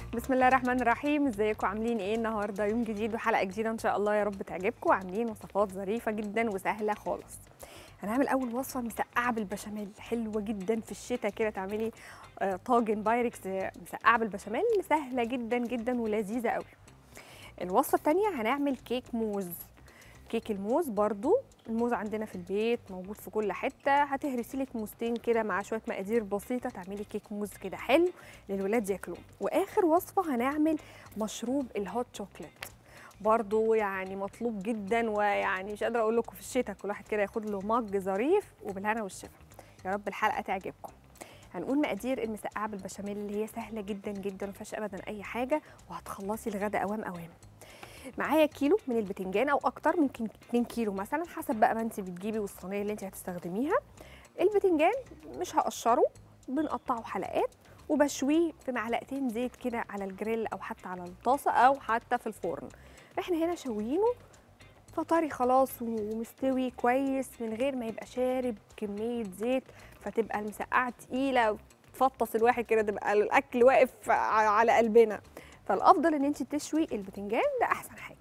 بسم الله الرحمن الرحيم ازيكم عاملين ايه النهارده يوم جديد وحلقه جديده ان شاء الله يا رب تعجبكم عاملين وصفات ظريفه جدا وسهله خالص هنعمل اول وصفه مسقعه بالبشاميل حلوه جدا في الشتاء كده تعملي آه، طاجن بايركس آه، مسقعه بالبشاميل سهله جدا جدا ولذيذه قوي الوصفه الثانيه هنعمل كيك موز كيك الموز برضو الموز عندنا في البيت موجود في كل حته هتهرسي لك موزتين كده مع شويه مقادير بسيطه تعملي كيك موز كده حلو للولاد ياكلوه واخر وصفه هنعمل مشروب الهوت شوكليت برضو يعني مطلوب جدا ويعني مش قادره اقول لكم في الشتاء كل واحد كده ياخد له مج ظريف وبالهنا والشفا يا رب الحلقه تعجبكم هنقول مقادير المسقعه بالبشاميل اللي هي سهله جدا جدا ما فيهاش ابدا اي حاجه وهتخلصي الغدا اوام اوام معايا كيلو من البتنجان او اكتر ممكن 2 كيلو مثلا حسب بقى ما انت بتجيبي والصينيه اللي انت هتستخدميها البتنجان مش هقشره بنقطعه حلقات وبشويه في معلقتين زيت كده على الجريل او حتى على الطاسه او حتى في الفرن احنا هنا شويينه فطري خلاص ومستوي كويس من غير ما يبقى شارب كميه زيت فتبقى المسقعه تقيله وتفطس الواحد كده تبقى الاكل واقف على قلبنا فالافضل ان انت تشوي البتنجان ده احسن حاجه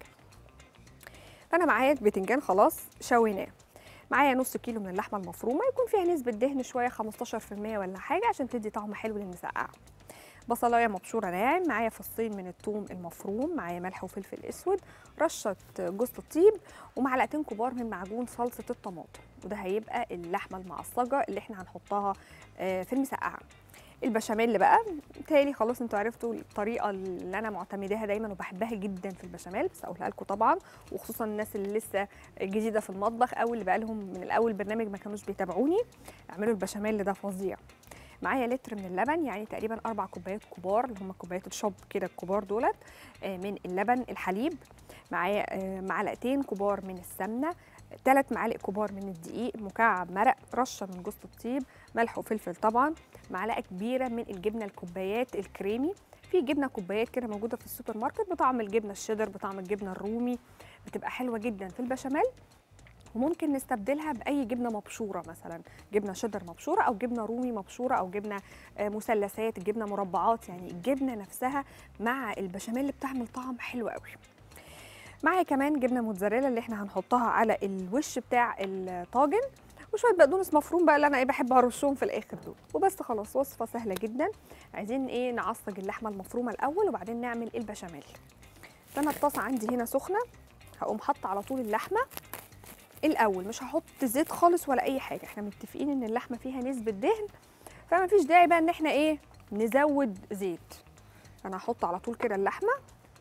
فانا معايا البتنجان خلاص شويناه معايا نص كيلو من اللحمه المفرومه يكون فيها نسبه دهن شويه 15% ولا حاجه عشان تدي طعم حلو للمسقعه بصلايه مبشوره ناعم معايا فصين من الثوم المفروم معايا ملح وفلفل اسود رشه جوز الطيب ومعلقتين كبار من معجون صلصه الطماطم وده هيبقى اللحمه المعصجه اللي احنا هنحطها آه، في المسقعه البشاميل بقى تاني خلاص انتوا عرفتوا الطريقه اللي انا معتمداها دايما وبحبها جدا في البشاميل بس اقولها لكم طبعا وخصوصا الناس اللي لسه جديده في المطبخ او اللي بقى لهم من الاول برنامج ما كانوش بيتابعوني اعملوا البشاميل ده فظيع معايا لتر من اللبن يعني تقريبا اربع كوبايات كبار اللي هم كوبايات الشوب كده الكبار دولت آه، من اللبن الحليب معايا آه، معلقتين كبار من السمنه ثلاث معالق كبار من الدقيق مكعب مرق رشه من جوز الطيب ملح وفلفل طبعا معلقه كبيره من الجبنه الكوبايات الكريمي في جبنه كوبايات كده موجوده في السوبر ماركت بطعم الجبنه الشيدر بطعم الجبنه الرومي بتبقى حلوه جدا في البشاميل وممكن نستبدلها باي جبنه مبشوره مثلا جبنه شيدر مبشوره او جبنه رومي مبشوره او جبنه آه، مثلثات جبنه مربعات يعني الجبنه نفسها مع البشاميل بتعمل طعم حلو قوي معايا كمان جبنه موتزاريلا اللي احنا هنحطها على الوش بتاع الطاجن وشويه بقدونس مفروم بقى اللي انا ايه بحب ارشهم في الاخر دول وبس خلاص وصفه سهله جدا عايزين ايه نعصج اللحمه المفرومه الاول وبعدين نعمل البشاميل فانا الطاسه عندي هنا سخنه هقوم حاطه على طول اللحمه الاول مش هحط زيت خالص ولا اي حاجه احنا متفقين ان اللحمه فيها نسبه دهن فما فيش داعي بقى ان احنا ايه نزود زيت انا هحط على طول كده اللحمه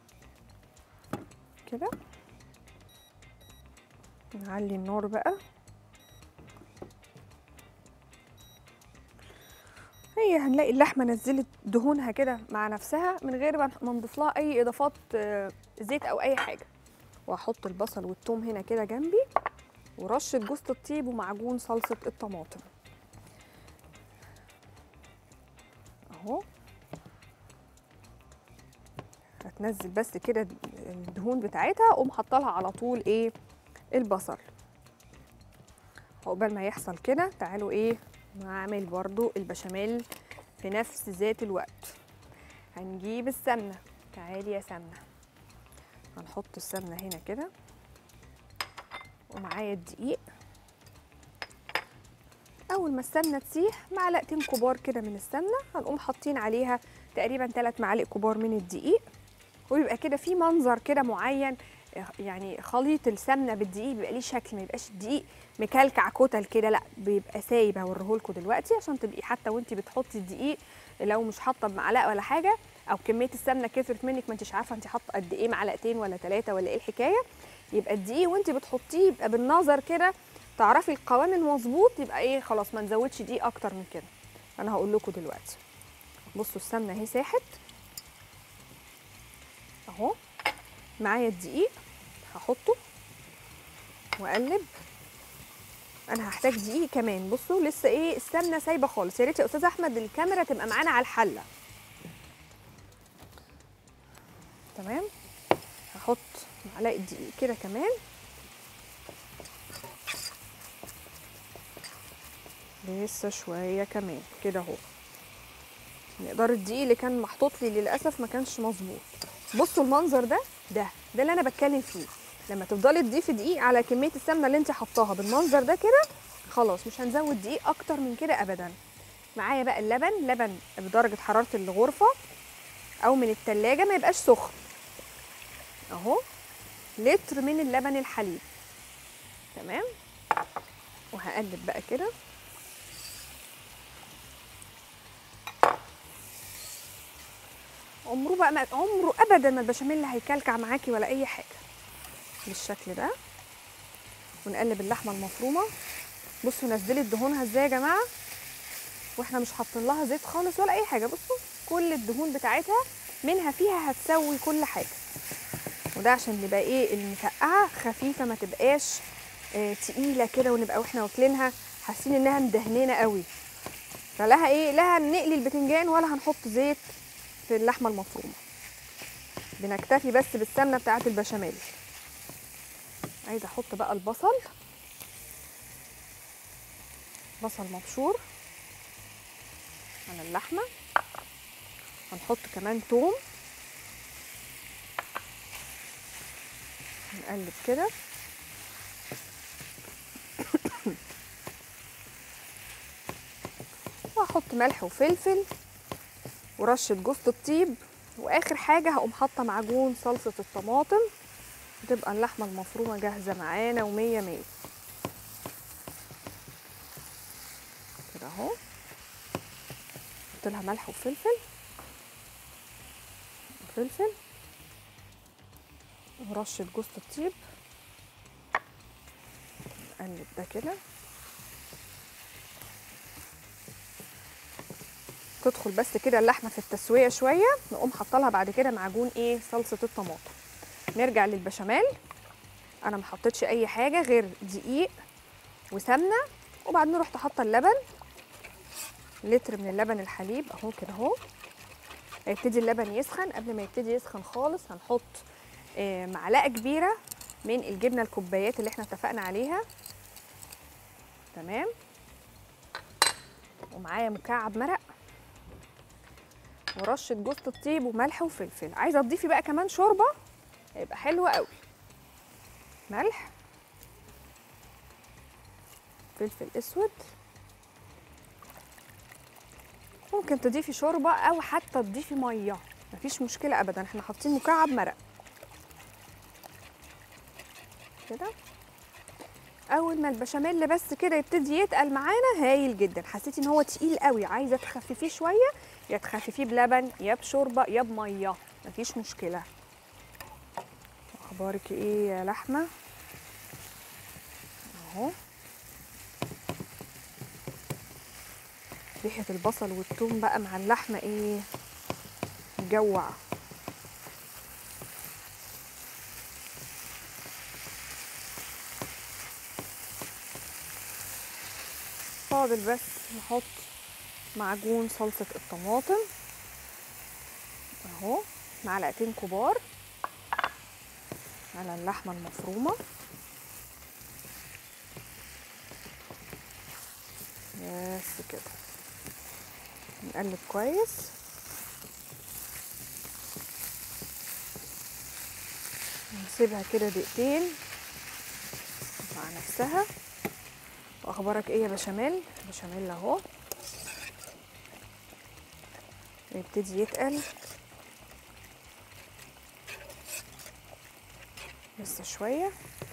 كده نعلي النار بقى هي هنلاقي اللحمه نزلت دهونها كده مع نفسها من غير ما ما نضيف لها اي اضافات آه، زيت او اي حاجه واحط البصل والثوم هنا كده جنبي ورشه جوز الطيب ومعجون صلصه الطماطم اهو هتنزل بس كده الدهون بتاعتها اقوم حاطه لها على طول ايه البصل عقبال ما يحصل كده تعالوا ايه نعمل برضو البشاميل في نفس ذات الوقت هنجيب السمنه تعالي يا سمنه هنحط السمنه هنا كده ومعايا الدقيق اول ما السمنه تسيح معلقتين كبار كده من السمنه هنقوم حاطين عليها تقريبا 3 معالق كبار من الدقيق ويبقى كده في منظر كده معين يعني خليط السمنه بالدقيق بيبقى ليه شكل ما يبقاش الدقيق مكلكع كتل كده لا بيبقى سايب هوريهولكوا دلوقتي عشان تبقي حتى وانت بتحطي الدقيق لو مش حاطه بمعلقه ولا حاجه او كميه السمنه كترت منك ما انتش عارفه انت حاطه قد ايه معلقتين ولا ثلاثه ولا ايه الحكايه يبقى الدقيق وانت بتحطيه يبقى بالنظر كده تعرفي القوام المظبوط يبقى ايه خلاص ما نزودش دقيق اكتر من كده انا هقول لكم دلوقتي بصوا السمنه اهي ساحت اهو معايا الدقيق هحطه واقلب انا هحتاج دقيق كمان بصوا لسه ايه السمنه سايبه خالص يا ريت يا استاذ احمد الكاميرا تبقى معانا على الحله تمام هحط معلقه دقيق كده كمان لسه شويه كمان كده اهو مقدار الدقيق اللي كان محطوط لي للاسف ما كانش مظبوط بصوا المنظر ده ده ده اللي انا بتكلم فيه لما تفضلي تضيفي دقيق على كميه السمنه اللي انت حطاها بالمنظر ده كده خلاص مش هنزود دقيق اكتر من كده ابدا معايا بقى اللبن لبن بدرجه حراره الغرفه او من التلاجة ما يبقاش سخن اهو لتر من اللبن الحليب تمام وهقلب بقى كده عمره بقى ما عمره ابدا ما البشاميل هيكلكع معاكي ولا اي حاجه بالشكل ده ونقلب اللحمه المفرومه بصوا نزلت دهونها ازاي يا جماعه واحنا مش حاطين لها زيت خالص ولا اي حاجه بصوا كل الدهون بتاعتها منها فيها هتسوي كل حاجه وده عشان نبقى ايه المسقعه خفيفه ما تبقاش آه تقيله كده ونبقى واحنا واكلينها حاسين انها مدهنينه قوي فلها ايه لا هنقلي البتنجان ولا هنحط زيت في اللحمه المفرومه بنكتفي بس بالسمنه بتاعه البشاميل عايزه احط بقى البصل بصل مبشور على اللحمه هنحط كمان توم نقلب كده وهحط ملح وفلفل ورشه جوز الطيب واخر حاجه هقوم حاطه معجون صلصه الطماطم وتبقى اللحمه المفرومه جاهزه معانا ومية مية كده اهو احط لها ملح وفلفل وفلفل ورشه جوز الطيب نقلب ده كده تدخل بس كده اللحمه في التسويه شويه نقوم حاطه لها بعد كده معجون ايه صلصه الطماطم نرجع للبشاميل انا ما حطيتش اي حاجه غير دقيق وسمنه وبعدين رحت حاطه اللبن لتر من اللبن الحليب اهو كده اهو هيبتدي اللبن يسخن قبل ما يبتدي يسخن خالص هنحط آه، معلقه كبيره من الجبنه الكوبايات اللي احنا اتفقنا عليها تمام ومعايا مكعب مرق ورشه جوز الطيب وملح وفلفل عايزه تضيفي بقى كمان شوربه هيبقى حلو قوي ملح فلفل اسود ممكن تضيفي شوربه او حتى تضيفي ميه مفيش مشكله ابدا احنا حاطين مكعب مرق كده اول ما البشاميل بس كده يبتدي يتقل معانا هايل جدا حسيتي ان هو تقيل قوي عايزه تخففيه شويه يا تخففيه بلبن يا بشوربه يا بميه مفيش مشكله اخبارك ايه يا لحمه اهو ريحه البصل والثوم بقى مع اللحمه ايه مجوع فاضل بس نحط معجون صلصة الطماطم اهو معلقتين كبار على اللحمة المفرومة بس كده نقلب كويس نسيبها كده دقيقتين مع نفسها واخبارك ايه يا بشاميل بشاميل اهو يبتدي يتقل لسه شويه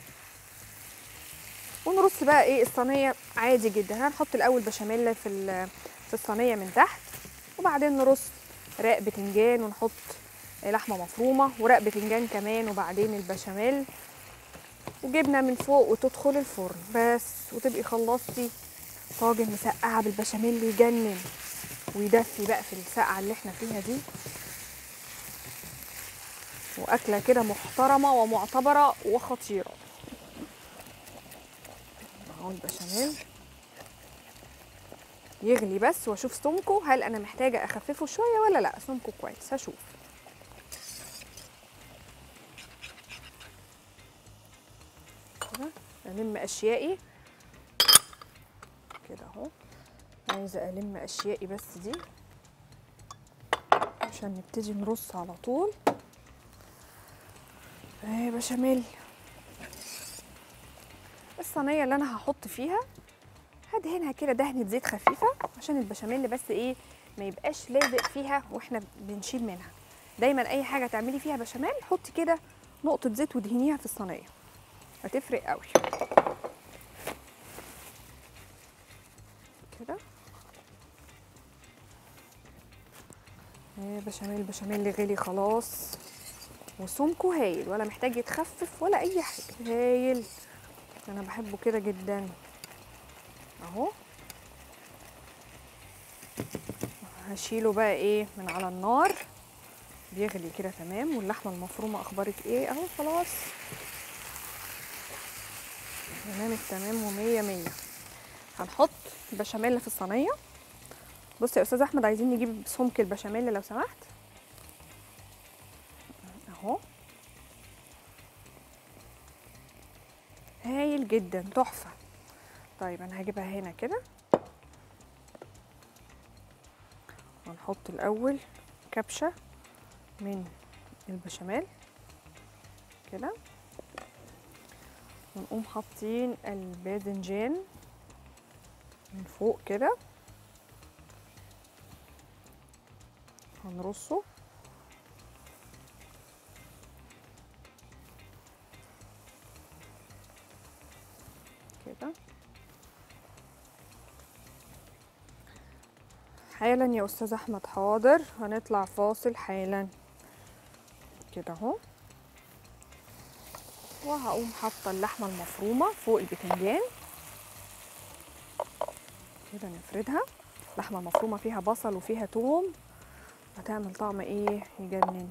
ونرص بقى ايه الصينيه عادي جدا هنحط الاول بشاميل في ال- في الصينيه من تحت وبعدين نرص رق بتنجان ونحط لحمه مفرومه ورق بتنجان كمان وبعدين البشاميل وجبنه من فوق وتدخل الفرن بس وتبقي خلصتي طاجن مسقعه بالبشاميل يجنن ويدفي بقى في السقعه اللي احنا فيها دي واكله كده محترمه ومعتبره وخطيره اهو البشاميل يغلي بس واشوف سمكه هل انا محتاجه اخففه شويه ولا لا سمكه كويس هشوف كده الم اشيائي كده اهو عايزه الم اشيائي بس دي عشان نبتدي نرص على طول اهي بشاميل الصينيه اللي انا هحط فيها هدهنها كده دهنه زيت خفيفه عشان البشاميل بس ايه ما يبقاش لازق فيها واحنا بنشيل منها دايما اي حاجه تعملي فيها بشاميل حطي كده نقطه زيت ودهنيها في الصينيه هتفرق قوي كده ايه بشاميل بشاميل غلي خلاص وسمكه هايل ولا محتاج يتخفف ولا اي حاجه هايل انا بحبه كده جدا اهو هشيله بقى ايه من على النار بيغلي كده تمام واللحمه المفرومه اخبارك ايه اهو خلاص تمام التمام ومية مية هنحط البشاميل في الصينيه بصي يا استاذ احمد عايزين نجيب سمك البشاميل لو سمحت اهو هايل جدا تحفه طيب انا هجيبها هنا كده ونحط الاول كبشه من البشاميل كده ونقوم حاطين الباذنجان من فوق كده هنرصه كده حالا يا استاذ احمد حاضر هنطلع فاصل حالا كده اهو وهقوم حاطه اللحمه المفرومه فوق البتنجان كده نفردها اللحمه المفرومه فيها بصل وفيها توم هتعمل طعم ايه يجنن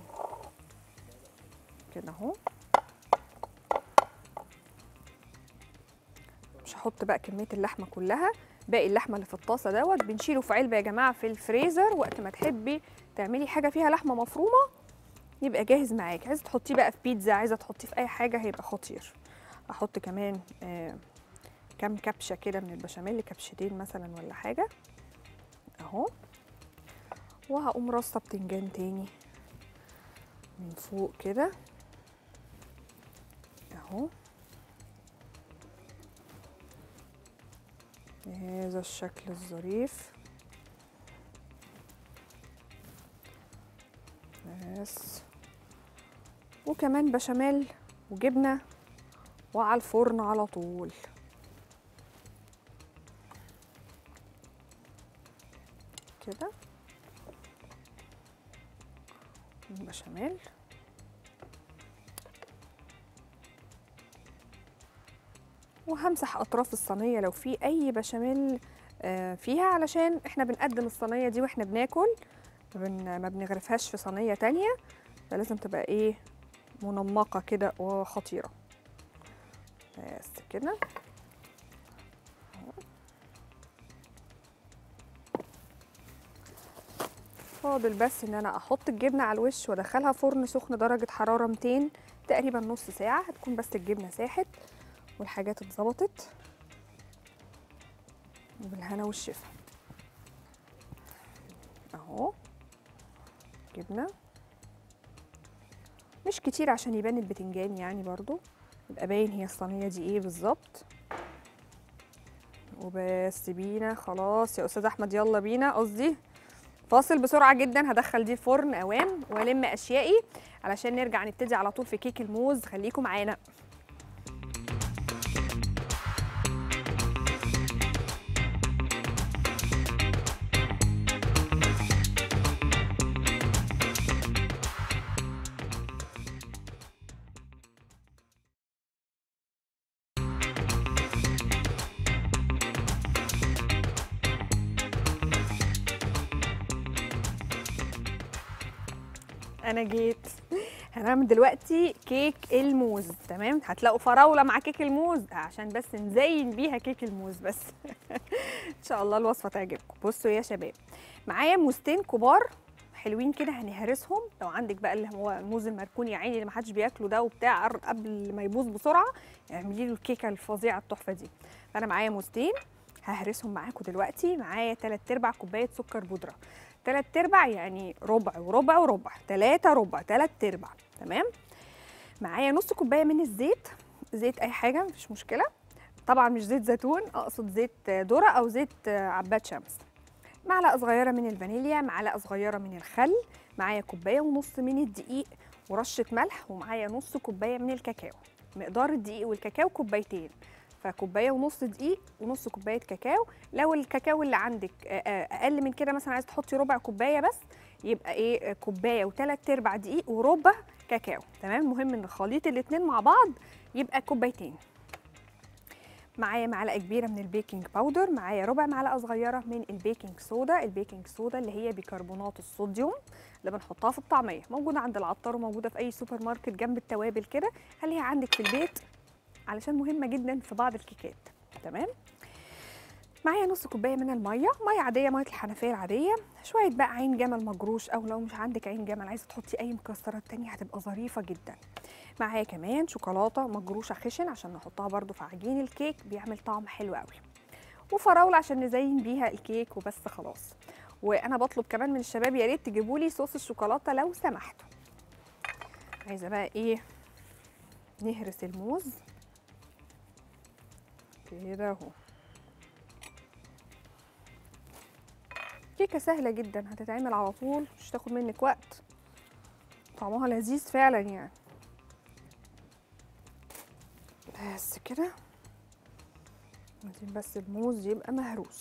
كده اهو مش هحط بقى كميه اللحمه كلها باقي اللحمه اللي في الطاسه دوت بنشيله في علبه يا جماعه في الفريزر وقت ما تحبي تعملي حاجه فيها لحمه مفرومه يبقى جاهز معاكي عايزه تحطيه بقى في بيتزا عايزه تحطيه في اي حاجه هيبقى خطير احط كمان آه كام كبشه كده من البشاميل كبشتين مثلا ولا حاجه اهو وهقوم رصه بتنجان تاني من فوق كده اهو بهذا الشكل الظريف بس وكمان بشاميل وجبنه وعلى الفرن على طول كده البشاميل وهمسح اطراف الصينيه لو في اي بشاميل آه، فيها علشان احنا بنقدم الصينيه دي واحنا بناكل بن ما بنغرفهاش في صينيه تانية فلازم تبقى ايه منمقه كده وخطيره بس كده فاضل بس ان انا احط الجبنه على الوش وادخلها فرن سخن درجه حراره 200 تقريبا نص ساعه هتكون بس الجبنه ساحت والحاجات اتظبطت وبالهنا والشفا اهو جبنه مش كتير عشان يبان البتنجان يعني برضو يبقى باين هي الصينيه دي ايه بالظبط وبس بينا خلاص يا استاذ احمد يلا بينا قصدي فاصل بسرعه جدا هدخل دي الفرن اوام والم اشيائي علشان نرجع نبتدي على طول في كيك الموز خليكم معانا انا جيت هنعمل دلوقتي كيك الموز تمام هتلاقوا فراوله مع كيك الموز عشان بس نزين بيها كيك الموز بس ان شاء الله الوصفه تعجبكم بصوا يا شباب معايا موزتين كبار حلوين كده هنهرسهم لو عندك بقى اللي هو الموز المركون يا عيني اللي محدش بياكله ده وبتاع قر- قبل ما يبوظ بسرعه اعملي له الكيكه الفظيعه التحفه دي فانا معايا موزتين ههرسهم معاكم دلوقتي معايا 3 ارباع كوبايه سكر بودره تلات ارباع يعني ربع وربع وربع تلاتة ربع تلات ارباع تمام معايا نص كوبايه من الزيت زيت اي حاجه مفيش مشكله طبعا مش زيت زيتون اقصد زيت ذره او زيت عباد شمس معلقه صغيره من الفانيليا معلقه صغيره من الخل معايا كوبايه ونص من الدقيق ورشه ملح ومعايا نص كوبايه من الكاكاو مقدار الدقيق والكاكاو كوبايتين فكوبايه ونص دقيق ونص كوبايه كاكاو لو الكاكاو اللي عندك اقل من كده مثلا عايز تحطي ربع كوبايه بس يبقى ايه كوبايه وثلاث ارباع دقيق وربع كاكاو تمام المهم ان خليط الاتنين مع بعض يبقى كوبايتين معايا معلقه كبيره من البيكنج باودر معايا ربع معلقه صغيره من البيكنج صودا البيكنج صودا اللي هي بيكربونات الصوديوم اللي بنحطها في الطعميه موجوده عند العطار وموجوده في اي سوبر ماركت جنب التوابل كده خليها عندك في البيت علشان مهمه جدا في بعض الكيكات تمام معايا نص كوبايه من الميه ميه عاديه ميه الحنفيه العاديه شويه بقى عين جمل مجروش او لو مش عندك عين جمل عايزه تحطي اي مكسرات تانية هتبقى ظريفه جدا معايا كمان شوكولاته مجروشه خشن عشان نحطها برده في عجين الكيك بيعمل طعم حلو قوي وفراوله عشان نزين بيها الكيك وبس خلاص وانا بطلب كمان من الشباب يا ريت تجيبوا لي صوص الشوكولاته لو سمحتوا عايزه بقى ايه نهرس الموز كده اهو كيكه سهله جدا هتتعمل على طول مش تاخد منك وقت طعمها لذيذ فعلا يعني بس كده عايزين بس الموز يبقى مهروس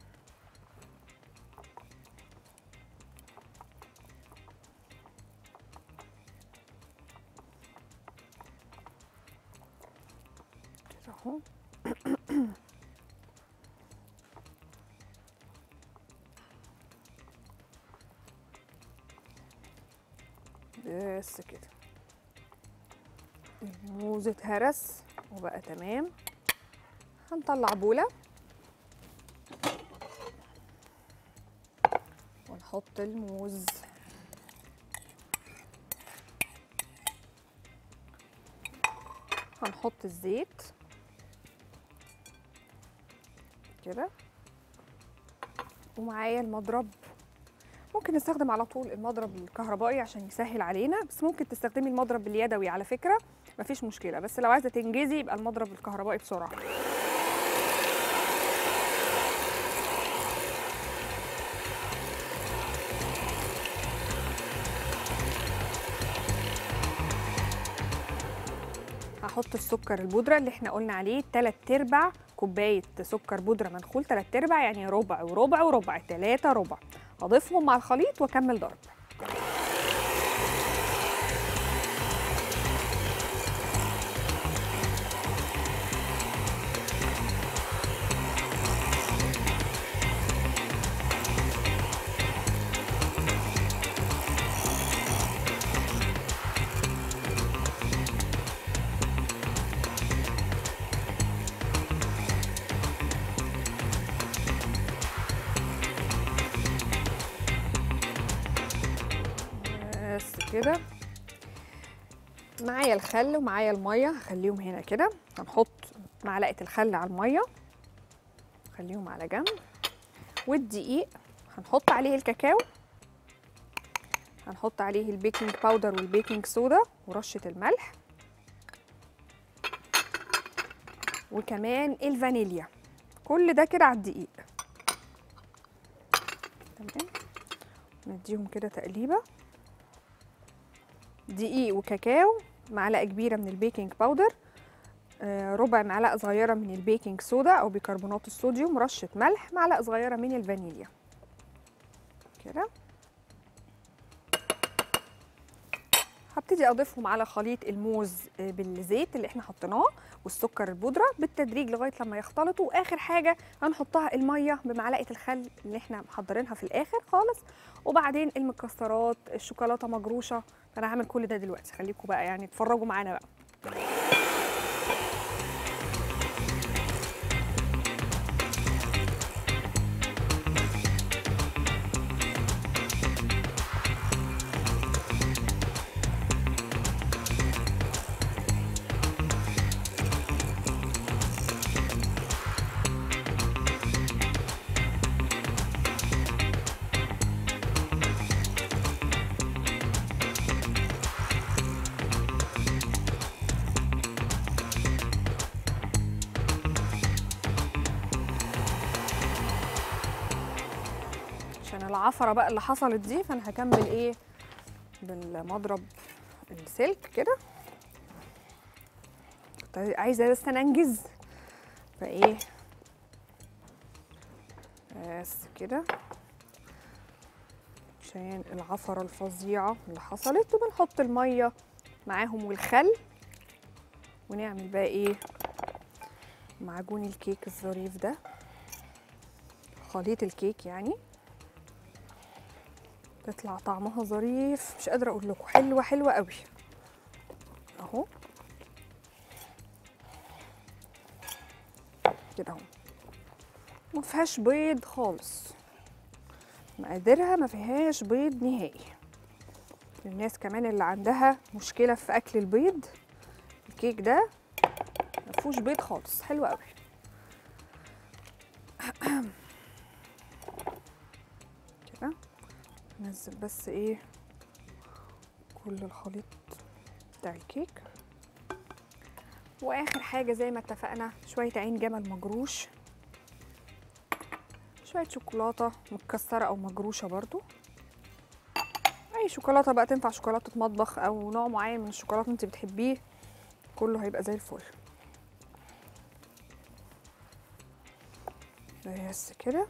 كده اهو بس كده الموز اتهرس وبقى تمام هنطلع بوله ونحط الموز هنحط الزيت كده ومعايا المضرب ممكن نستخدم على طول المضرب الكهربائي عشان يسهل علينا بس ممكن تستخدمي المضرب اليدوي على فكره مفيش مشكله بس لو عايزه تنجزي يبقى المضرب الكهربائي بسرعه هحط السكر البودره اللي احنا قلنا عليه 3 ارباع كوبايه سكر بودره منخول 3 ارباع يعني ربع وربع وربع 3 ربع اضيفهم مع الخليط واكمل ضرب بس كده معايا الخل ومعايا الميه هخليهم هنا كده هنحط معلقه الخل على الميه خليهم على جنب والدقيق هنحط عليه الكاكاو هنحط عليه البيكنج باودر والبيكنج صودا ورشه الملح وكمان الفانيليا كل ده كده على الدقيق تمام نديهم كده تقليبه دقيق وكاكاو معلقه كبيره من البيكنج باودر آه، ربع معلقه صغيره من البيكنج صودا او بيكربونات الصوديوم رشه ملح معلقه صغيره من الفانيليا كده هبتدي اضيفهم على خليط الموز آه، بالزيت اللي احنا حطيناه والسكر البودره بالتدريج لغايه لما يختلطوا واخر حاجه هنحطها الميه بمعلقه الخل اللي احنا محضرينها في الاخر خالص وبعدين المكسرات الشوكولاته مجروشه انا هعمل كل ده دلوقتي خليكم بقى يعني اتفرجوا معانا بقى العفره بقى اللي حصلت دي فانا هكمل ايه بالمضرب السلك كده كنت عايزه بس انا انجز فايه بس كده عشان العفره الفظيعه اللي حصلت وبنحط الميه معاهم والخل ونعمل بقى ايه معجون الكيك الظريف ده خليط الكيك يعني تطلع طعمها ظريف مش قادره اقول لكم حلوه حلوه قوي اهو كده اهو ما فيهاش بيض خالص مقاديرها ما فيهاش بيض نهائي الناس كمان اللي عندها مشكله في اكل البيض الكيك ده ما فيهوش بيض خالص حلو قوي كده ننزل بس ايه كل الخليط بتاع الكيك واخر حاجه زي ما اتفقنا شويه عين جمل مجروش شويه شوكولاته متكسره او مجروشه برضو اي شوكولاته بقى تنفع شوكولاته مطبخ او نوع معين من الشوكولاته انت بتحبيه كله هيبقى زي الفل بس كده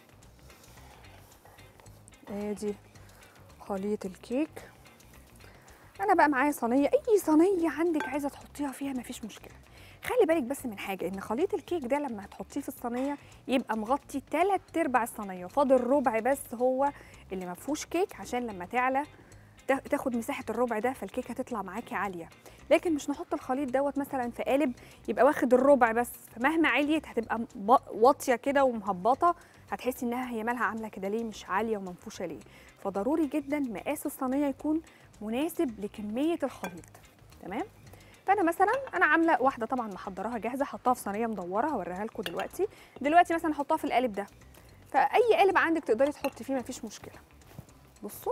ادي خليط الكيك انا بقى معايا صينيه اي صينيه عندك عايزه تحطيها فيها مفيش مشكله خلي بالك بس من حاجه ان خليط الكيك ده لما هتحطيه في الصينيه يبقى مغطي تلات ارباع الصينيه فاضل ربع بس هو اللي ما فيهوش كيك عشان لما تعلى تا- تاخد مساحه الربع ده فالكيكه هتطلع معاكي عاليه لكن مش نحط الخليط دوت مثلا في قالب يبقى واخد الربع بس فمهما عليت هتبقى ب- واطيه كده ومهبطه هتحسي انها هي مالها عامله كده ليه مش عاليه ومنفوشه ليه فضروري جدا مقاس الصينيه يكون مناسب لكميه الخليط تمام فانا مثلا انا عامله واحده طبعا محضراها جاهزه حطاها في صينيه مدوره هوريها لكم دلوقتي دلوقتي مثلا احطها في القالب ده فاي قالب عندك تقدري تحطي فيه مفيش مشكله بصوا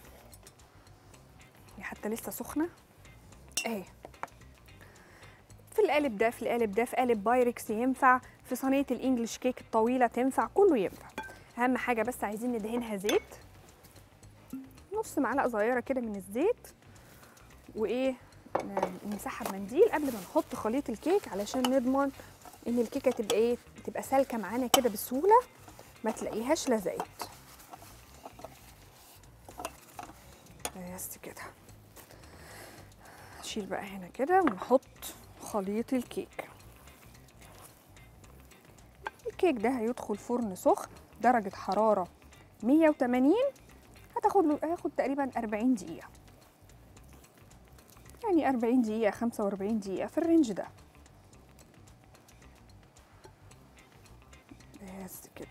هي حتى لسه سخنه اهي في القالب ده في القالب ده في قالب بايركس ينفع في صينيه الانجليش كيك الطويله تنفع كله ينفع اهم حاجه بس عايزين ندهنها زيت نص معلقه صغيره كده من الزيت وايه ن- نمسحها بمنديل قبل ما نحط خليط الكيك علشان نضمن ان الكيكه تبقى ايه تبقى سالكه معانا كده بسهوله ما تلاقيهاش لزقت بس كده نشيل بقى هنا كده ونحط خليط الكيك الكيك ده هيدخل فرن سخن درجة حرارة 180 هتاخد له هياخد تقريبا 40 دقيقة يعني 40 دقيقة 45 دقيقة في الرينج ده بس كده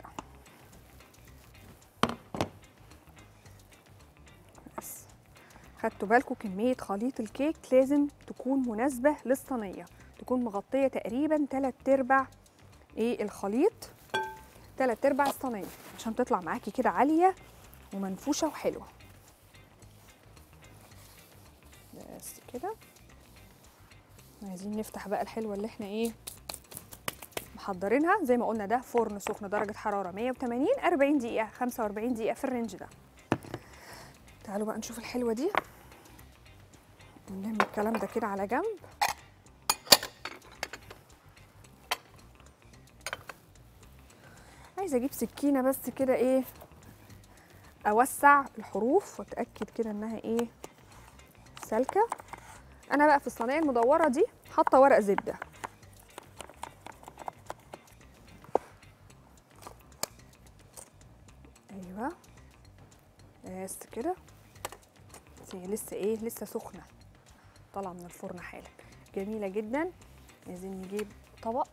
بس خدتوا بالكم كمية خليط الكيك لازم تكون مناسبة للصينية تكون مغطية تقريبا تلات ارباع ايه الخليط تلات ارباع الصينية عشان تطلع معاكي كده عالية ومنفوشة وحلوة بس كده عايزين نفتح بقى الحلوة اللي احنا ايه محضرينها زي ما قلنا ده فرن سخن درجة حرارة 180 40 دقيقة 45 دقيقة في الرينج ده تعالوا بقى نشوف الحلوة دي ونلم الكلام ده كده على جنب عايزة اجيب سكينة بس كده ايه اوسع الحروف واتأكد كده انها ايه سالكة انا بقى في الصينية المدورة دي حاطة ورق زبدة ايوه بس كده بس هي لسه ايه لسه سخنه طالعه من الفرن حالا جميله جدا عايزين نجيب طبق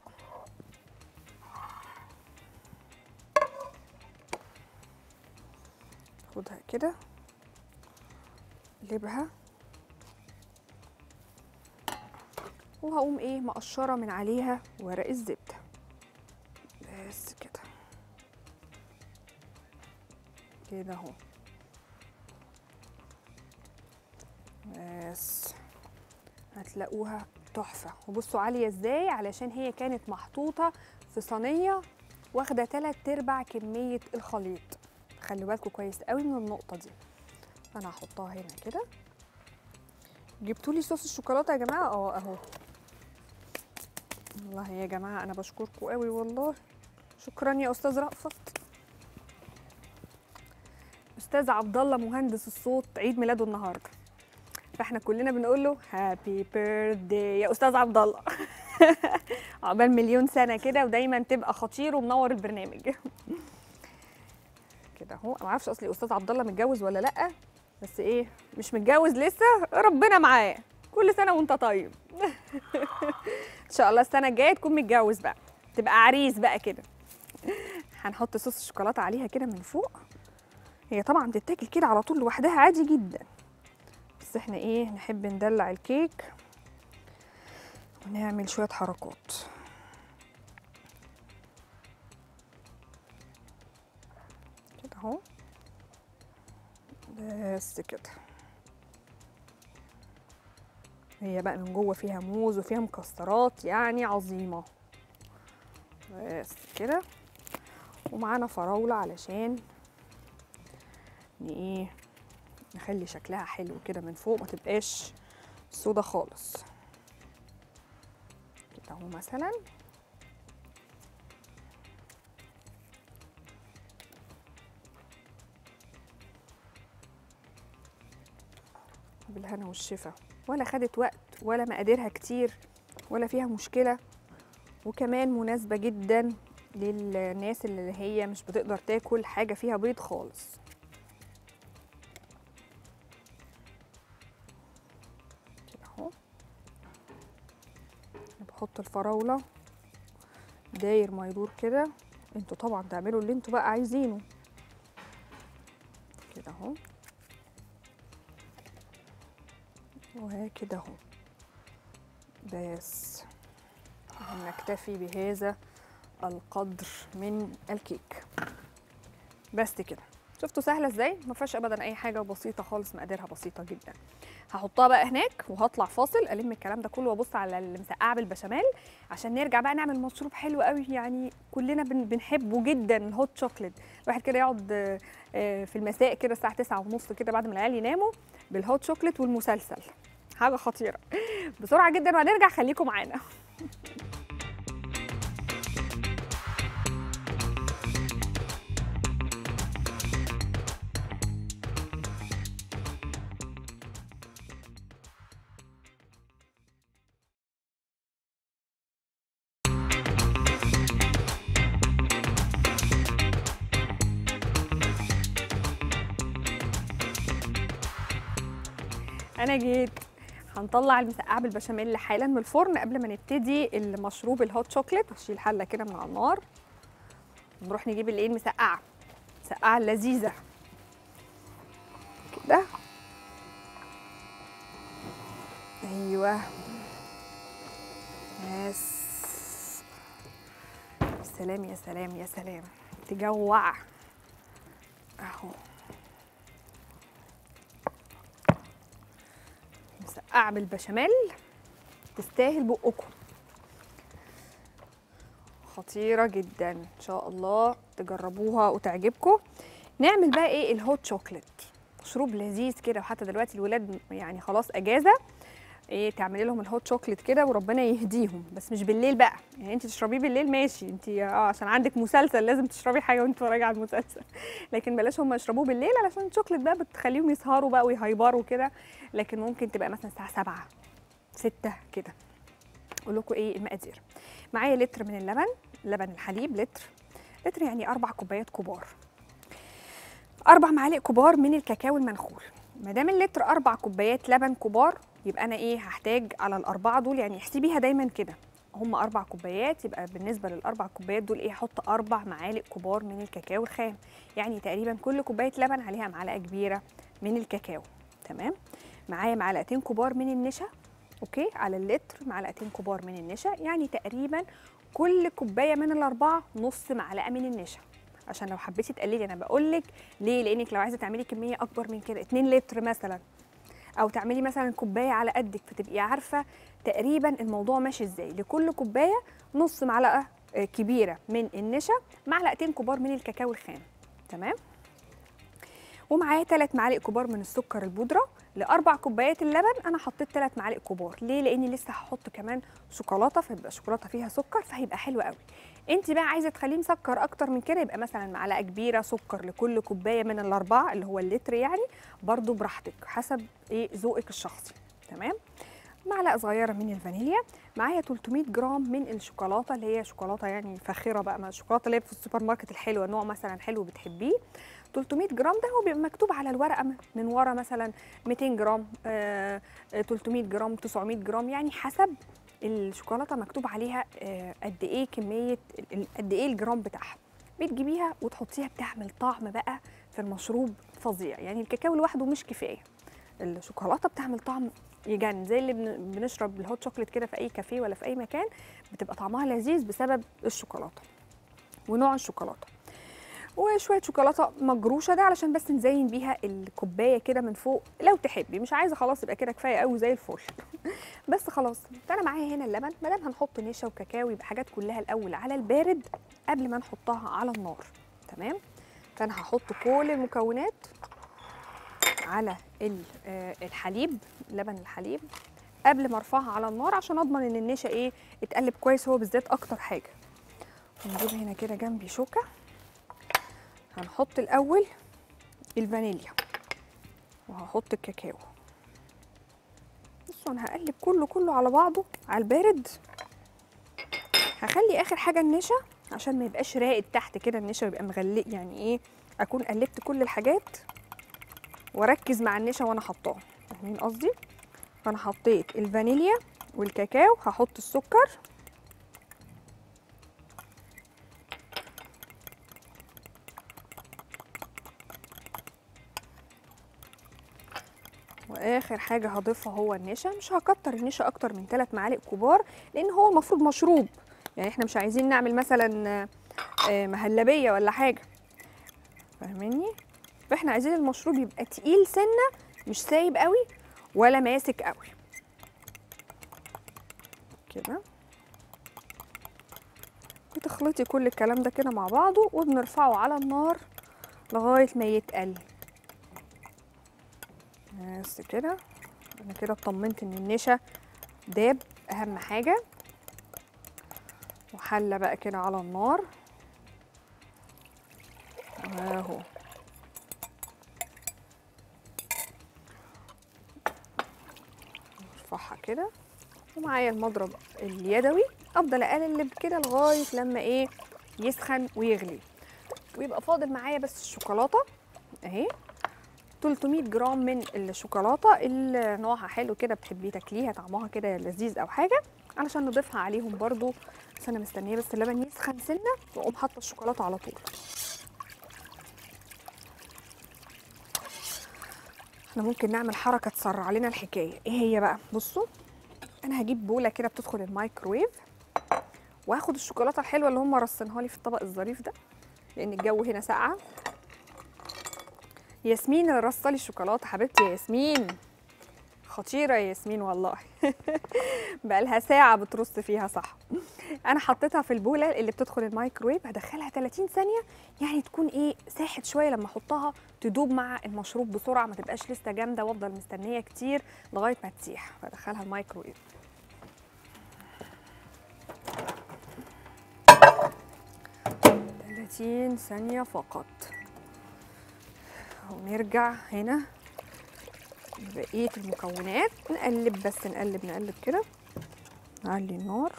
خدها كده اقلبها وهقوم ايه مقشره من عليها ورق الزبده بس كده كده اهو بس هتلاقوها تحفة وبصوا عالية ازاي علشان هي كانت محطوطة في صينية واخدة تلات ارباع كمية الخليط خلي بالكم كويس قوي من النقطه دي انا هحطها هنا كده جبتوا لي صوص الشوكولاته يا جماعه اه اهو والله يا جماعه انا بشكركم قوي والله شكرا يا استاذ رأفت استاذ عبد الله مهندس الصوت عيد ميلاده النهارده فاحنا كلنا بنقول له هابي بيرثداي يا استاذ عبد الله عقبال مليون سنه كده ودايما تبقى خطير ومنور البرنامج كده اهو ما اعرفش اصلي استاذ عبد الله متجوز ولا لا بس ايه مش متجوز لسه ربنا معاه كل سنه وانت طيب ان شاء الله السنه الجايه تكون متجوز بقى تبقى عريس بقى كده هنحط صوص الشوكولاته عليها كده من فوق هي طبعا تتاكل كده على طول لوحدها عادي جدا بس احنا ايه نحب ندلع الكيك ونعمل شويه حركات كده اهو بس كده هي بقى من جوه فيها موز وفيها مكسرات يعني عظيمه بس كده ومعانا فراوله علشان ايه نخلي شكلها حلو كده من فوق ما تبقاش سودا خالص كده اهو مثلا بالهنا والشفا ولا خدت وقت ولا مقاديرها كتير ولا فيها مشكلة وكمان مناسبة جدا للناس اللي هي مش بتقدر تاكل حاجة فيها بيض خالص كده اهو بحط الفراولة داير ما يدور كده انتوا طبعا تعملوا اللي انتوا بقى عايزينه كده اهو وهكذا اهو بس نكتفي بهذا القدر من الكيك بس كده شفتوا سهله ازاي ما فيهاش ابدا اي حاجه وبسيطه خالص مقاديرها بسيطه جدا هحطها بقى هناك وهطلع فاصل الم الكلام ده كله وابص على المسقعه بالبشاميل عشان نرجع بقى نعمل مشروب حلو قوي يعني كلنا بن بنحبه جدا الهوت شوكليت الواحد كده يقعد آه، آه، في المساء كده الساعه 9 ونص كده بعد ما العيال يناموا بالهوت شوكليت والمسلسل حاجه خطيره بسرعه جدا وهنرجع خليكم معانا انا جيت هنطلع المسقعه بالبشاميل حالا من الفرن قبل ما نبتدي المشروب الهوت شوكليت هشيل حله كده من على النار نروح نجيب الايه المسقعه المسقعه اللذيذه كده ايوه بس سلام يا سلام يا سلام تجوع اهو مسقعه بالبشاميل تستاهل بقكم خطيره جدا ان شاء الله تجربوها وتعجبكم نعمل بقى ايه الهوت شوكليت مشروب لذيذ كده وحتى دلوقتي الولاد يعني خلاص اجازه ايه تعملي لهم الهوت شوكليت كده وربنا يهديهم بس مش بالليل بقى يعني انت تشربيه بالليل ماشي انت اه عشان عندك مسلسل لازم تشربي حاجه وانت راجعه على المسلسل لكن بلاش هم يشربوه بالليل علشان الشوكليت بقى بتخليهم يسهروا بقى ويهيبروا كده لكن ممكن تبقى مثلا الساعه 7 6 كده اقول لكم ايه المقادير معايا لتر من اللبن لبن الحليب لتر لتر يعني اربع كوبايات كبار اربع معالق كبار من الكاكاو المنخول ما دام اللتر اربع كوبايات لبن كبار يبقى انا ايه هحتاج على الاربعه دول يعني احسبيها دايما كده هم اربع كوبايات يبقى بالنسبه للاربع كوبايات دول ايه هحط اربع معالق كبار من الكاكاو الخام يعني تقريبا كل كوبايه لبن عليها معلقه كبيره من الكاكاو تمام معايا معلقتين كبار من النشا اوكي على اللتر معلقتين كبار من النشا يعني تقريبا كل كوبايه من الاربعه نص معلقه من النشا عشان لو حبيتي تقللي انا بقول لك ليه لانك لو عايزه تعملي كميه اكبر من كده 2 لتر مثلا او تعملي مثلا كوبايه على قدك فتبقي عارفه تقريبا الموضوع ماشي ازاي لكل كوبايه نص معلقه آه، كبيره من النشا معلقتين كبار من الكاكاو الخام تمام ومعاه 3 معالق كبار من السكر البودره لاربع كوبايات اللبن انا حطيت 3 معالق كبار ليه لاني لسه هحط كمان شوكولاته فيبقى شوكولاته فيها سكر فهيبقى حلو قوي انت بقى عايزه تخليه مسكر اكتر من كده يبقى مثلا معلقه كبيره سكر لكل كوبايه من الاربعه اللي هو اللتر يعني برضو براحتك حسب ايه ذوقك الشخصي تمام معلقه صغيره من الفانيليا معايا 300 جرام من الشوكولاته اللي هي شوكولاته يعني فاخره بقى ما الشوكولاته اللي هي في السوبر ماركت الحلوه نوع مثلا حلو بتحبيه 300 جرام ده هو بيبقى مكتوب على الورقه من- من ورا مثلا 200 جرام آه، آه، 300 جرام 900 جرام يعني حسب الشوكولاته مكتوب عليها آه، قد ايه كميه ال- قد ايه الجرام بتاعها بتجيبيها وتحطيها بتعمل طعم بقى في المشروب فظيع يعني الكاكاو لوحده مش كفايه الشوكولاته بتعمل طعم يجنن زي اللي بن- بنشرب الهوت شوكليت كده في اي كافيه ولا في اي مكان بتبقى طعمها لذيذ بسبب الشوكولاته ونوع الشوكولاته وشويه شوكولاته مجروشه ده علشان بس نزين بيها الكوبايه كده من فوق لو تحبي مش عايزه خلاص يبقى كده كفايه قوي زي الفل بس خلاص انا معايا هنا اللبن ما دام هنحط نشا وكاكاو يبقى حاجات كلها الاول على البارد قبل ما نحطها على النار تمام فانا هحط كل المكونات على ال- آه، الحليب لبن الحليب قبل ما ارفعها على النار عشان اضمن ان النشا ايه اتقلب كويس هو بالذات اكتر حاجه ونجيب هنا كده جنبي شوكه هنحط الاول الفانيليا وهحط الكاكاو بصوا انا هقلب كله كله على بعضه على البارد هخلي اخر حاجه النشا عشان ما يبقاش راقد تحت كده النشا يبقى مغلق يعني ايه اكون قلبت كل الحاجات واركز مع النشا وانا حطاه فاهمين قصدي فانا حطيت الفانيليا والكاكاو هحط السكر واخر حاجه هضيفها هو النشا مش هكتر النشا اكتر من 3 معالق كبار لان هو المفروض مشروب يعني احنا مش عايزين نعمل مثلا آه، آه، مهلبيه ولا حاجه فاهميني فاحنا عايزين المشروب يبقى تقيل سنه مش سايب قوي ولا ماسك قوي كده وتخلطي كل الكلام ده كده مع بعضه وبنرفعه على النار لغايه ما يتقل بس كده انا كده اطمنت ان النشا داب اهم حاجه وحله بقى كده على النار اهو ارفعها كده ومعايا المضرب اليدوي افضل اقلب كده لغايه لما ايه يسخن ويغلي ويبقى فاضل معايا بس الشوكولاته اهي 300 جرام من الشوكولاته اللي نوعها حلو كده بتحبيه تاكليها طعمها كده لذيذ او حاجه علشان نضيفها عليهم برضو بس انا مستنيه بس اللبن يسخن سنه واقوم حاطه الشوكولاته على طول احنا ممكن نعمل حركه تسرع لنا الحكايه ايه هي بقى بصوا انا هجيب بوله كده بتدخل الميكرويف وهاخد الشوكولاته الحلوه اللي هم رصينها لي في الطبق الظريف ده لان الجو هنا ساقعه ياسمين اللي رصه لي الشوكولاته حبيبتي يا ياسمين خطيره يا ياسمين والله بقالها ساعه بترص فيها صح انا حطيتها في البوله اللي بتدخل الميكرويف هدخلها 30 ثانيه يعني تكون ايه ساحت شويه لما احطها تدوب مع المشروب بسرعه ما تبقاش لسه جامده وافضل مستنيه كتير لغايه ما تسيح فادخلها الميكرويف تلاتين ثانية فقط ونرجع هنا بقية المكونات نقلب بس نقلب نقلب كده نعلي النار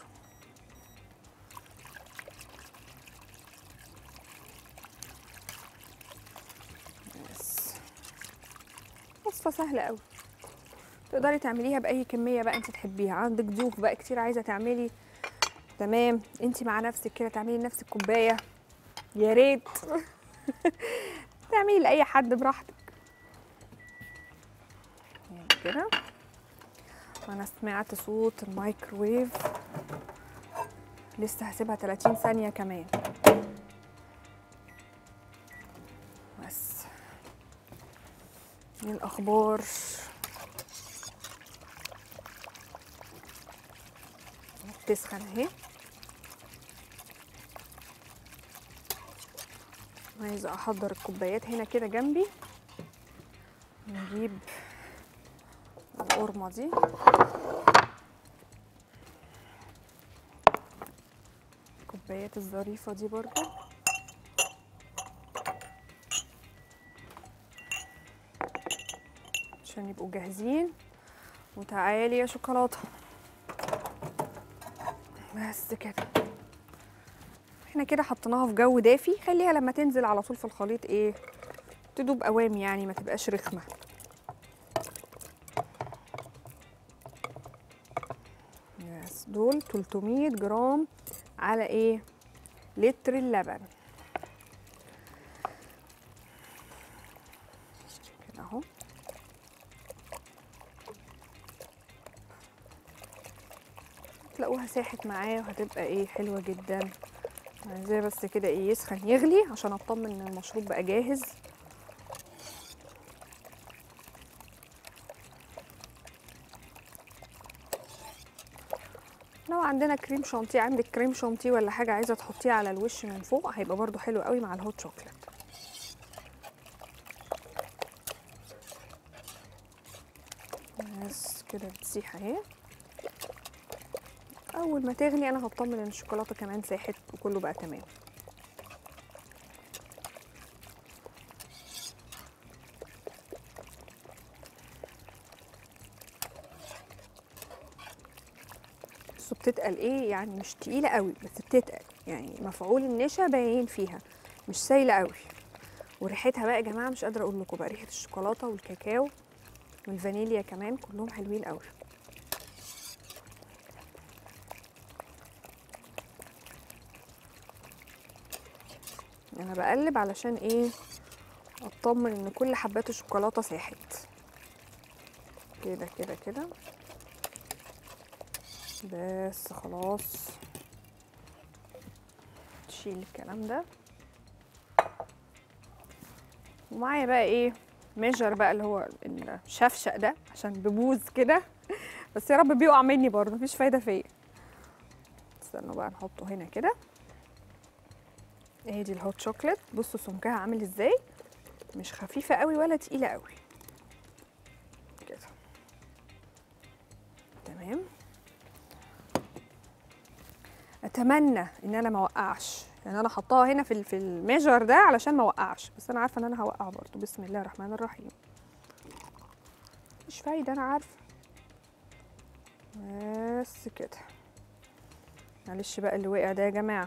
بس وصفة سهلة قوي تقدري تعمليها بأي كمية بقى انت تحبيها عندك ضيوف بقى كتير عايزة تعملي تمام انت مع نفسك كده تعملي لنفسك كوباية يا ريت تعملي لأي حد براحتك يعني كده انا سمعت صوت الميكرويف لسه هسيبها 30 ثانية كمان بس ايه الاخبار بتسخن اهي عايزه احضر الكوبايات هنا كده جنبي نجيب القرمه دي الكوبايات الظريفه دي برضو عشان يبقوا جاهزين وتعالي يا شوكولاته بس كده احنا كده حطيناها في جو دافي خليها لما تنزل على طول في الخليط ايه تدوب قوام يعني ما تبقاش رخمه يس دول 300 جرام على ايه لتر اللبن كده اهو تلاقوها ساحت معاه وهتبقى ايه حلوه جدا عايزاه بس كده ايه يسخن يغلي عشان اطمن ان المشروب بقى جاهز لو عندنا كريم شانتيه عندك كريم شانتيه ولا حاجه عايزه تحطيه على الوش من فوق هيبقى برضو حلو قوي مع الهوت شوكليت بس كده بتسيح اهي اول ما تغلي انا هطمن ان الشوكولاته كمان ساحت وكله بقى تمام بس بتتقل ايه يعني مش تقيله قوي بس بتتقل يعني مفعول النشا باين فيها مش سايله قوي وريحتها بقى يا جماعه مش قادره اقول لكم بقى ريحه الشوكولاته والكاكاو والفانيليا كمان كلهم حلوين قوي انا بقلب علشان ايه اطمن ان كل حبات الشوكولاته ساحت كده كده كده بس خلاص تشيل الكلام ده ومعايا بقى ايه ميجر بقى اللي هو الشفشق ده عشان ببوظ كده بس يا رب بيقع مني برضه مفيش فايده فيا استنوا بقى نحطه هنا كده اهي دي الهوت شوكليت بصوا سمكها عامل ازاي مش خفيفه قوي ولا تقيله قوي كده تمام اتمنى ان انا ما اوقعش يعني انا حطاها هنا في ال- في الميجر ده علشان ما اوقعش بس انا عارفه ان انا هوقع برضو بسم الله الرحمن الرحيم مش فايده انا عارفه بس كده معلش بقى اللي وقع ده يا جماعه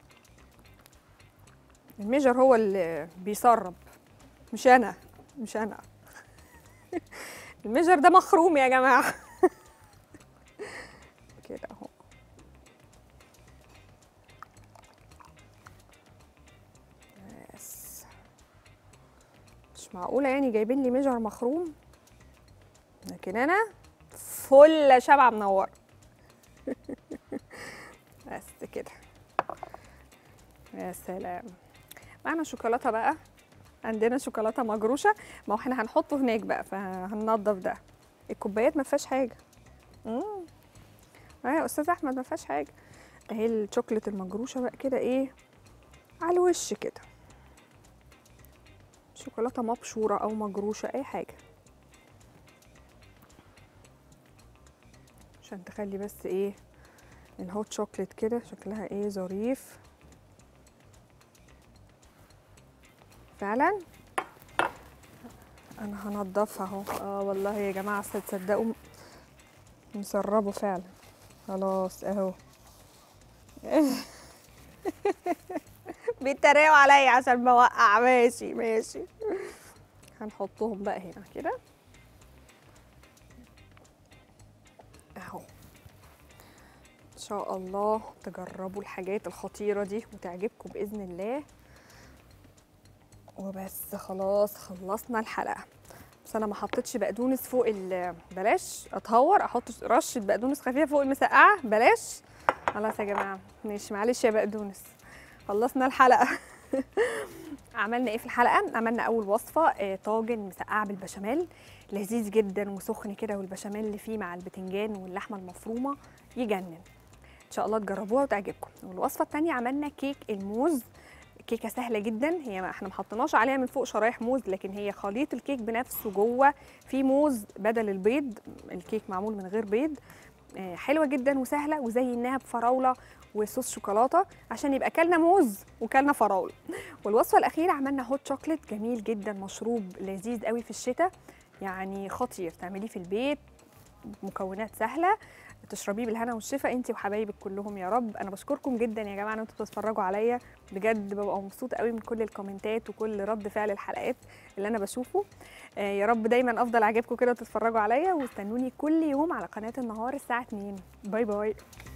الميجر هو اللي بيسرب مش انا مش انا الميجر ده مخروم يا جماعه كده اهو بس مش معقوله يعني جايبين لي ميجر مخروم لكن انا فل شبع منور بس كده يا سلام معنا شوكولاته بقى عندنا شوكولاته مجروشه ما هو احنا هنحطه هناك بقى فهننضف ده الكوبايات ما فيهاش حاجه امم يا استاذ احمد ما فيهاش حاجه اهي الشوكولاته المجروشه بقى كده ايه على الوش كده شوكولاته مبشوره او مجروشه اي حاجه عشان تخلي بس ايه الهوت شوكليت كده شكلها ايه ظريف فعلا انا هنضفها اهو اه والله يا جماعه أصل تصدقوا مسربه فعلا خلاص اهو بيتريقوا عليا عشان بوقع ماشي ماشي هنحطهم بقى هنا كده اهو ان شاء الله تجربوا الحاجات الخطيره دي وتعجبكم باذن الله وبس خلاص خلصنا الحلقه بس انا ما حطيتش بقدونس فوق ال بلاش اتهور احط رشه بقدونس خفيفه فوق المسقعه بلاش خلاص يا جماعه ماشي معلش يا بقدونس خلصنا الحلقه عملنا ايه في الحلقه عملنا اول وصفه آه، طاجن مسقعه بالبشاميل لذيذ جدا وسخن كده والبشاميل اللي فيه مع البتنجان واللحمه المفرومه يجنن ان شاء الله تجربوها وتعجبكم والوصفه الثانيه عملنا كيك الموز كيكه سهله جدا هي ما احنا ما حطيناش عليها من فوق شرايح موز لكن هي خليط الكيك بنفسه جوه في موز بدل البيض الكيك معمول من غير بيض آه، حلوه جدا وسهله وزيناها بفراوله وصوص شوكولاته عشان يبقى كلنا موز وكلنا فراوله والوصفه الاخيره عملنا هوت شوكليت جميل جدا مشروب لذيذ قوي في الشتاء يعني خطير تعمليه في البيت مكونات سهله تشربيه بالهنا والشفا انت وحبايبك كلهم يا رب انا بشكركم جدا يا جماعه ان انتوا بتتفرجوا عليا بجد ببقى مبسوطه قوي من كل الكومنتات وكل رد فعل الحلقات اللي انا بشوفه آه يا رب دايما افضل اعجبكم كده وتتفرجوا عليا واستنوني كل يوم على قناه النهار الساعه 2 باي باي